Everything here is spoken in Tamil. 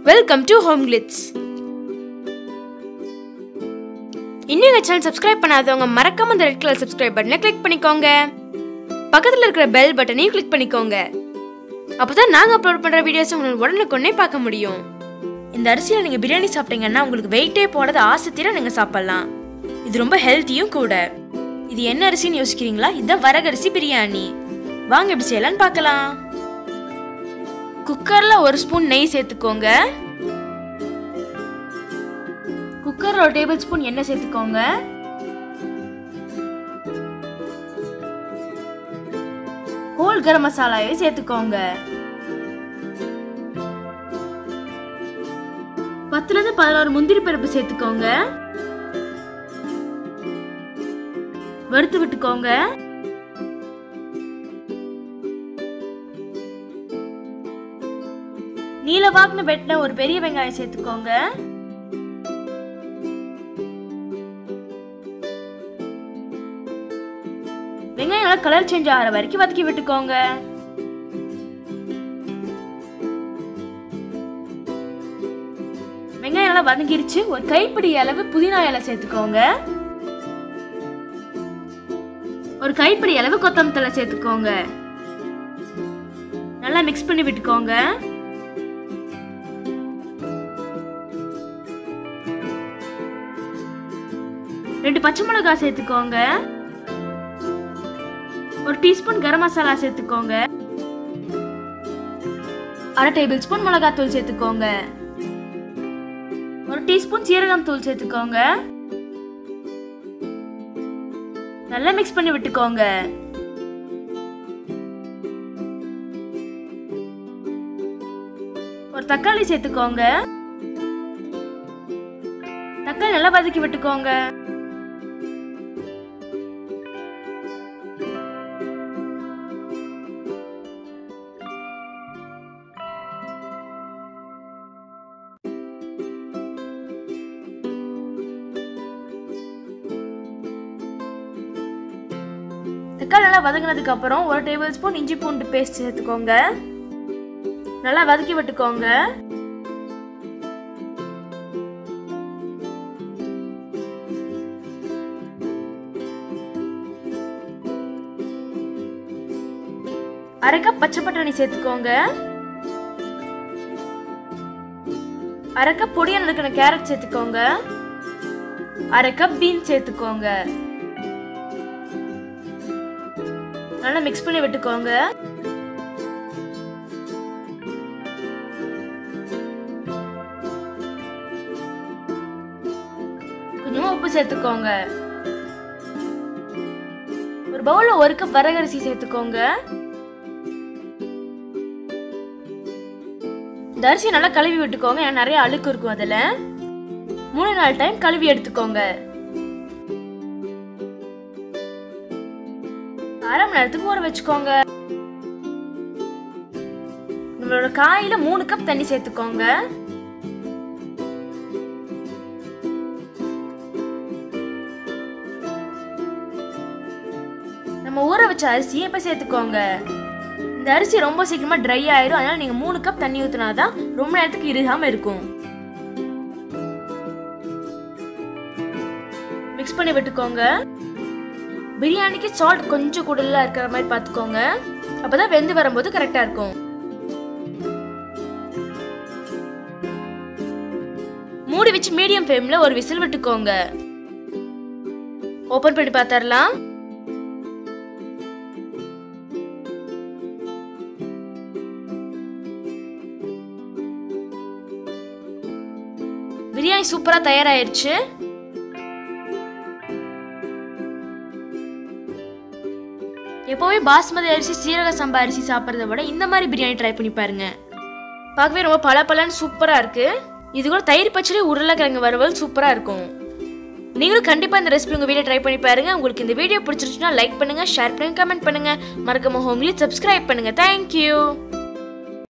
வெல்கம் டு ஹோம் கிளிட்ஸ் இன்னும் எங்கள் சேனல் சப்ஸ்கிரைப் பண்ணாதவங்க மறக்காம அந்த ரெட் கலர் சப்ஸ்கிரைப் பட்டனை கிளிக் பண்ணிக்கோங்க பக்கத்தில் இருக்கிற பெல் பட்டனையும் கிளிக் பண்ணிக்கோங்க அப்போ தான் நாங்கள் அப்லோட் பண்ணுற வீடியோஸ் உங்களுக்கு உடனுக்குடனே பார்க்க முடியும் இந்த அரிசியில் நீங்கள் பிரியாணி சாப்பிட்டீங்கன்னா உங்களுக்கு வெயிட்டே போடாத ஆசை தீர நீங்கள் சாப்பிட்லாம் இது ரொம்ப ஹெல்த்தியும் கூட இது என்ன அரிசின்னு யோசிக்கிறீங்களா இதுதான் வரகரிசி பிரியாணி வாங்க எப்படி செய்யலாம்னு பார்க்கலாம் குக்கர்ல ஒரு ஸ்பூன் நெய் சேர்த்துக்கோங்க குக்கர்ல ஒரு டேபிள் ஸ்பூன் எண்ணெய் சேர்த்துக்கோங்க ஹோல் கரம் மசாலாவை சேர்த்துக்கோங்க பத்துல இருந்து பதினோரு முந்திரி பருப்பு சேர்த்துக்கோங்க வறுத்து விட்டுக்கோங்க நீல வாக்குன வெட்டின ஒரு பெரிய வெங்காயம் சேர்த்துக்கோங்க வெங்காயம் நல்லா கலர் சேஞ்ச் ஆகிற வரைக்கும் வதக்கி விட்டுக்கோங்க வெங்காயம் நல்லா வதங்கிருச்சு ஒரு கைப்பிடி அளவு புதினா இலை சேர்த்துக்கோங்க ஒரு கைப்பிடி அளவு கொத்தமல்லி தழை சேர்த்துக்கோங்க நல்லா மிக்ஸ் பண்ணி விட்டுக்கோங்க ரெண்டு பச்சை மிளகாய் சேர்த்துக்கோங்க ஒரு டீஸ்பூன் கரம் மசாலா சேர்த்துக்கோங்க அரை டேபிள் ஸ்பூன் மிளகாய் தூள் சேர்த்துக்கோங்க ஒரு டீஸ்பூன் சீரகம் தூள் சேர்த்துக்கோங்க நல்லா மிக்ஸ் பண்ணி விட்டுக்கோங்க ஒரு தக்காளி சேர்த்துக்கோங்க தக்காளி நல்லா வதக்கி விட்டுக்கோங்க தக்காளி நல்லா வதங்கினதுக்கு அப்புறம் ஒரு டேபிள் ஸ்பூன் இஞ்சி பூண்டு பேஸ்ட் சேர்த்துக்கோங்க நல்லா வதக்கி விட்டுக்கோங்க அரை கப் பச்சை பட்டாணி சேர்த்துக்கோங்க அரை கப் பொடியா நறுக்கின கேரட் சேர்த்துக்கோங்க அரை கப் பீன்ஸ் சேர்த்துக்கோங்க நல்லா மிக்ஸ் பண்ணி விட்டுக்கோங்க கொஞ்சமா உப்பு சேர்த்துக்கோங்க ஒரு பவுல்ல ஒரு கப் வரகரிசி சேர்த்துக்கோங்க இந்த அரிசி நல்லா கழுவி விட்டுக்கோங்க ஏன்னா நிறைய அழுக்கு இருக்கும் அதுல மூணு நாலு டைம் கழுவி எடுத்துக்கோங்க அரை மணி நேரத்துக்கு ஊற வச்சுக்கோங்க நம்மளோட காயில மூணு கப் தண்ணி சேர்த்துக்கோங்க நம்ம ஊற வச்ச அரிசியை இப்ப சேர்த்துக்கோங்க இந்த அரிசி ரொம்ப சீக்கிரமா ட்ரை ஆயிரும் அதனால நீங்க மூணு கப் தண்ணி ஊத்துனாதான் ரொம்ப நேரத்துக்கு இருகாம இருக்கும் மிக்ஸ் பண்ணி விட்டுக்கோங்க பிரியாணிக்கு சால்ட் கொஞ்சம் கூடுதலாக இருக்கிற மாதிரி பார்த்துக்கோங்க அப்பதான் வெந்து வரும்போது கரெக்டாக இருக்கும் மூடி வச்சு மீடியம் ஃப்ளேம்ல ஒரு விசில் விட்டுக்கோங்க ஓபன் பண்ணி பார்த்தரலாம் பிரியாணி சூப்பரா தயாராயிருச்சு எப்போவுமே பாஸ்மதி அரிசி சீரக சம்பா அரிசி சாப்பிட்றத விட இந்த மாதிரி பிரியாணி ட்ரை பண்ணி பாருங்க பார்க்கவே ரொம்ப பல பலன்னு சூப்பராக இருக்கு இது கூட தயிர் பச்சடி உருளைக்கிழங்கு வறுவல் சூப்பராக இருக்கும் நீங்களும் கண்டிப்பாக இந்த ரெசிபி உங்கள் வீடியோ ட்ரை பண்ணி பாருங்க உங்களுக்கு இந்த வீடியோ பிடிச்சிருச்சுன்னா லைக் பண்ணுங்க ஷேர் பண்ணுங்க கமெண்ட் பண்ணுங்க மறக்காம ஹோம்லி சப்ஸ்கிரைப் பண்ணுங்க தேங்க்யூ